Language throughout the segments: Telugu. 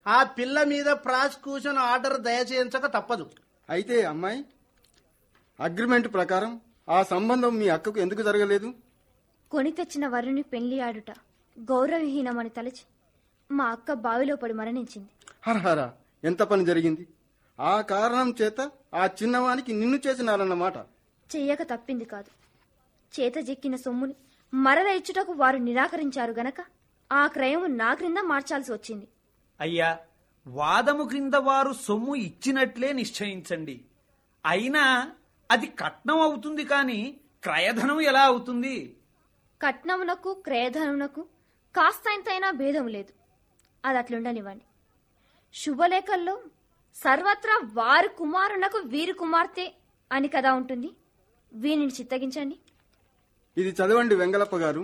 ఆ పిల్ల మీద ప్రాసిక్యూషన్ ఆర్డర్ దయచేయించక తప్పదు అయితే అమ్మాయి అగ్రిమెంట్ ప్రకారం ఆ సంబంధం మీ అక్కకు ఎందుకు జరగలేదు కొని తెచ్చిన వరుని పెళ్లి ఆడుట గౌరవహీనమని తలచి మా అక్క బావిలో పడి మరణించింది హరహర ఎంత పని జరిగింది ఆ కారణం చేత ఆ చిన్నవానికి నిన్ను చేసినారన్నమాట చెయ్యక తప్పింది కాదు చేత చెక్కిన సొమ్ముని మరల ఇచ్చుటకు వారు నిరాకరించారు గనక ఆ క్రయము నా క్రింద మార్చాల్సి వచ్చింది అయ్యా వాదము క్రింద వారు సొమ్ము ఇచ్చినట్లే నిశ్చయించండి అయినా అది కట్నం అవుతుంది కాని క్రయధనం ఎలా అవుతుంది కట్నమునకు క్రయధనమునకు కాస్తంతైనా భేదం లేదు అది అట్లుండనివ్వండి శుభలేఖల్లో సర్వత్రా వారి కుమారునకు వీరి కుమార్తె అని కదా ఉంటుంది వీనిని చిత్తగించండి ఇది చదవండి వెంగళప్ప గారు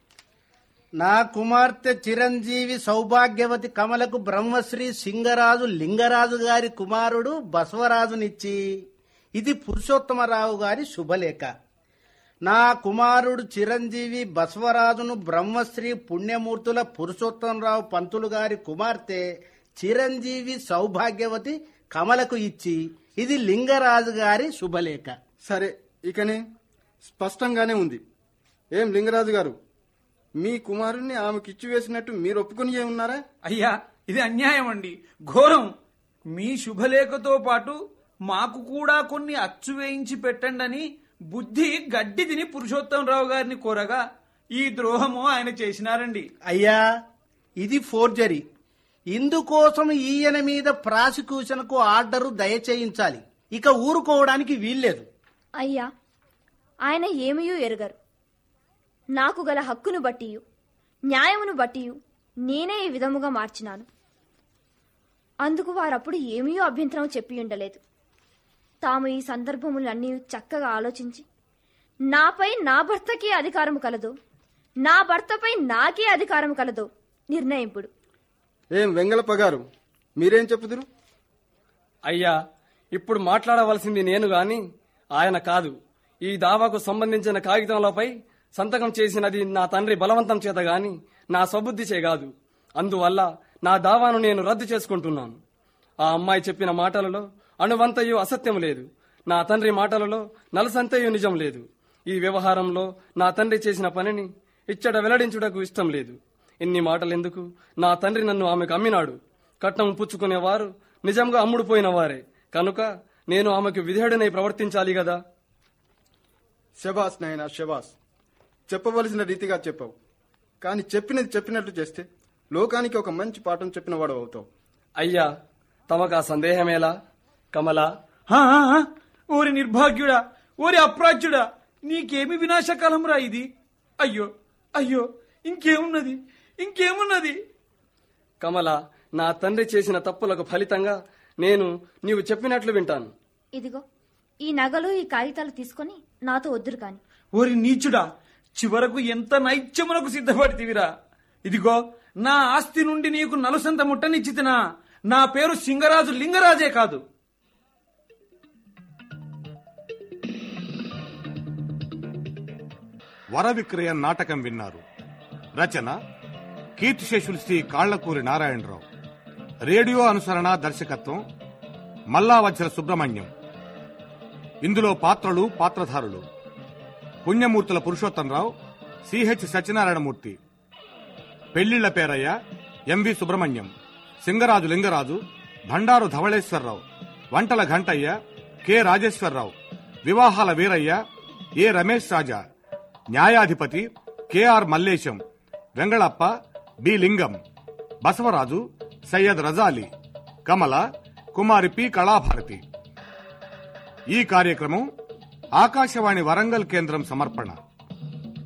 నా కుమార్తె చిరంజీవి సౌభాగ్యవతి కమలకు బ్రహ్మశ్రీ సింగరాజు లింగరాజు గారి కుమారుడు బసవరాజునిచ్చి ఇది పురుషోత్తమరావు గారి శుభలేఖ నా కుమారుడు చిరంజీవి బసవరాజును బ్రహ్మశ్రీ పుణ్యమూర్తుల పురుషోత్తమరావు పంతులు గారి కుమార్తె చిరంజీవి సౌభాగ్యవతి కమలకు ఇచ్చి ఇది లింగరాజు గారి శుభలేఖ సరే ఇకనే స్పష్టంగానే ఉంది ఏం లింగరాజు గారు మీ కుమారుణ్ణి ఆమెకి ఇచ్చి వేసినట్టు మీరు ఒప్పుకుని ఉన్నారా అయ్యా ఇది అన్యాయం అండి ఘోరం మీ శుభలేఖతో పాటు మాకు కూడా కొన్ని అచ్చు వేయించి పెట్టండని బుద్ధి గడ్డి తిని పురుషోత్తమరావు గారిని కోరగా ఈ ద్రోహము ఆయన చేసినారండి అయ్యా ఇది ఫోర్జరీ ఇందుకోసం ఈయన మీద ప్రాసిక్యూషన్కు ఆర్డరు దయచేయించాలి ఇక ఊరుకోవడానికి వీల్లేదు అయ్యా ఆయన ఏమయూ ఎరగరు నాకు గల హక్కును బట్టియు న్యాయమును బట్టియు నేనే ఈ విధముగా మార్చినాను అందుకు వారప్పుడు ఏమీ అభ్యంతరం చెప్పి ఉండలేదు తాము ఈ సందర్భములన్నీ చక్కగా ఆలోచించి నాపై నా భర్తకి అధికారము కలదో నా భర్తపై నాకే అధికారం కలదో నిర్ణయింపుడు ఏం వెంగళప్ప గారు మీరేం చెప్పుదురు అయ్యా ఇప్పుడు మాట్లాడవలసింది నేను గాని ఆయన కాదు ఈ దావాకు సంబంధించిన కాగితంలపై సంతకం చేసినది నా తండ్రి బలవంతం చేత గాని నా స్వబుద్ధి చే కాదు అందువల్ల నా దావాను నేను రద్దు చేసుకుంటున్నాను ఆ అమ్మాయి చెప్పిన మాటలలో అణువంతయు అసత్యం లేదు నా తండ్రి మాటలలో నలసంతయు నిజం లేదు ఈ వ్యవహారంలో నా తండ్రి చేసిన పనిని ఇచ్చట వెల్లడించుటకు ఇష్టం లేదు ఇన్ని మాటలెందుకు నా తండ్రి నన్ను ఆమెకు అమ్మినాడు కట్నం పుచ్చుకునేవారు నిజంగా అమ్ముడుపోయిన వారే కనుక నేను ఆమెకు విధేయుడనై ప్రవర్తించాలి గదా శబాస్ నాయనా శబాస్ చెప్పవలసిన రీతిగా చెప్పావు కానీ చెప్పినది చెప్పినట్లు చేస్తే లోకానికి ఒక మంచి పాఠం చెప్పిన వాడు అవుతావు అయ్యా తమకు ఆ సందేహమేలా కమలా హా, హా, హా. ఓరి నిర్భాగ్యుడా ఓరి అప్రాచ్యుడా నీకేమి వినాశకాలంరా ఇది అయ్యో అయ్యో ఇంకేమున్నది ఇంకేమున్నది కమల నా తండ్రి చేసిన తప్పులకు ఫలితంగా నేను నీవు చెప్పినట్లు వింటాను ఇదిగో ఈ నగలు ఈ కాగితాలు తీసుకొని నాతో వద్దురు కాని ఓరి నీచుడా చివరకు ఎంత నైత్యమునకు సిద్ధపడితివిరా ఇదిగో నా ఆస్తి నుండి నీకు నలుసంత ముట్టనిచ్చితినా నా పేరు సింగరాజు లింగరాజే కాదు వర విక్రయ నాటకం విన్నారు రచన కీర్తిశేషులు శ్రీ కాళ్లకూరి నారాయణరావు రేడియో అనుసరణ దర్శకత్వం మల్లావజ్ర సుబ్రహ్మణ్యం ఇందులో పాత్రలు పాత్రధారులు పుణ్యమూర్తుల పురుషోత్తంరావు సిహెచ్ సత్యనారాయణమూర్తి పెళ్లిళ్ల పేరయ్య ఎంవి సుబ్రహ్మణ్యం సింగరాజు లింగరాజు భండారు ధవళేశ్వరరావు వంటల ఘంటయ్య కె రాజేశ్వరరావు వివాహాల వీరయ్య ఏ రమేష్ రాజా న్యాయాధిపతి KR Mallesham Vengalappa B Lingam Basavaraju Syed Razali Kamala Kumari P Kalabharati ఈ కార్యక్రమం ఆకాశవాణి వరంగల్ కేంద్రం సమర్పణ